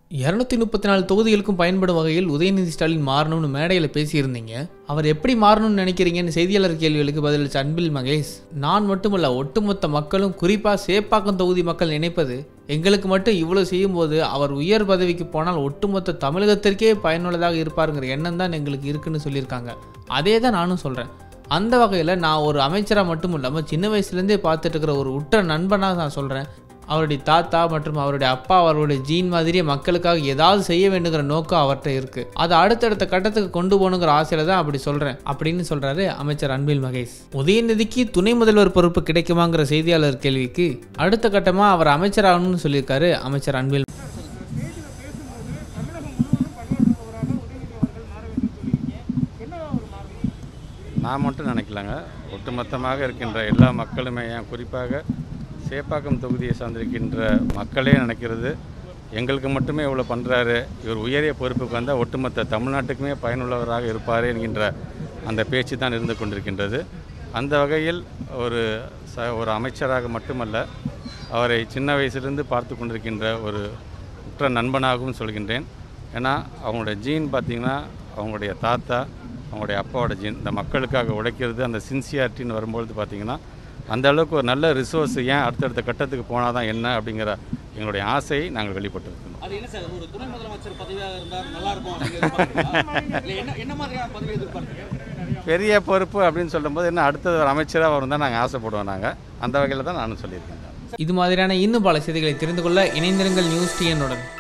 இரநூத்தி முப்பத்தி நாலு தொகுதிகளுக்கும் பயன்படும் வகையில் உதயநிதி ஸ்டாலின் மாறணும்னு மேடையில் பேசியிருந்தீங்க அவர் எப்படி மாறணும்னு நினைக்கிறீங்கன்னு செய்தியாளர் கேள்விகளுக்கு பதிலளித்த அன்பில் மகேஷ் நான் மட்டுமல்ல ஒட்டுமொத்த மக்களும் குறிப்பாக சேப்பாக்கம் தொகுதி மக்கள் நினைப்பது எங்களுக்கு மட்டும் இவ்வளோ செய்யும்போது அவர் உயர் பதவிக்கு போனால் ஒட்டுமொத்த தமிழகத்திற்கே பயனுள்ளதாக இருப்பாருங்கிற எண்ணம் தான் எங்களுக்கு இருக்குன்னு சொல்லியிருக்காங்க அதே தான் நானும் சொல்கிறேன் அந்த வகையில் நான் ஒரு அமைச்சராக மட்டும் இல்லாமல் சின்ன வயசுலேருந்தே பார்த்துட்டு இருக்கிற ஒரு உற்ற நண்பனாக நான் சொல்கிறேன் அவருடைய தாத்தா மற்றும் அவருடைய அப்பா அவருடைய ஜீன் மாதிரியே மக்களுக்காக ஏதாவது செய்ய வேண்டுங்கிற நோக்கம் அவர்கிட்ட இருக்குது அதை அடுத்தடுத்த கட்டத்துக்கு கொண்டு போகணுங்கிற ஆசையில் தான் அப்படி சொல்கிறேன் அப்படின்னு சொல்கிறாரு அமைச்சர் அன்பில் மகேஷ் உதயநிதிக்கு துணை முதல்வர் பொறுப்பு கிடைக்குமாங்கிற செய்தியாளர் கேள்விக்கு அடுத்த கட்டமாக அவர் அமைச்சராகணும்னு சொல்லியிருக்காரு அமைச்சர் அன்பில் நான் மட்டும் நினைக்கலங்க ஒட்டுமொத்தமாக இருக்கின்ற எல்லா மக்களுமே ஏன் குறிப்பாக சேப்பாக்கம் தொகுதியை சார்ந்திருக்கின்ற மக்களே நினைக்கிறது எங்களுக்கு மட்டுமே இவ்வளோ பண்ணுறாரு இவர் உயரிய பொறுப்புக்கு வந்தால் ஒட்டுமொத்த தமிழ்நாட்டுக்குமே பயனுள்ளவராக இருப்பார் என்கின்ற அந்த பேச்சு தான் இருந்து கொண்டிருக்கின்றது அந்த வகையில் ஒரு ச ஒரு அமைச்சராக மட்டுமல்ல அவரை சின்ன வயசிலிருந்து பார்த்து கொண்டிருக்கின்ற ஒரு உற்ற நண்பனாகவும் சொல்கின்றேன் ஏன்னா அவங்களுடைய ஜீன் பார்த்திங்கன்னா அவங்களுடைய தாத்தா அவங்களுடைய அப்பாவோட ஜீன் இந்த மக்களுக்காக உழைக்கிறது அந்த சின்சியாரிட்டின்னு வரும்பொழுது பார்த்திங்கன்னா அந்த அளவுக்கு ஒரு நல்ல ரிசோர்ஸ் ஏன் அடுத்தடுத்த கட்டத்துக்கு போனால் தான் என்ன அப்படிங்கிற எங்களுடைய ஆசையை நாங்கள் வெளிப்பட்டிருக்கோம் அது என்ன சார் ஒரு துணை முதலமைச்சர் பதவியாக இருந்தால் நல்லா இருக்கும் அப்படிங்கிற எதிர்பார்க்கறீங்களா? இல்ல என்ன என்ன மாதிரியான பதவி எதிர்பார்க்குறீங்க பெரிய பொறுப்பு அப்படின்னு சொல்லும்போது என்ன அடுத்தது ஒரு அமைச்சராக வரும் தான் நாங்கள் ஆசைப்படுவோம் நாங்கள் அந்த வகையில் தான் நானும் சொல்லியிருக்கேன் இது மாதிரியான இன்னும் பல செய்திகளை தெரிந்து கொள்ள இணைந்திருங்கள் நியூஸ் டிஎன்னுடன்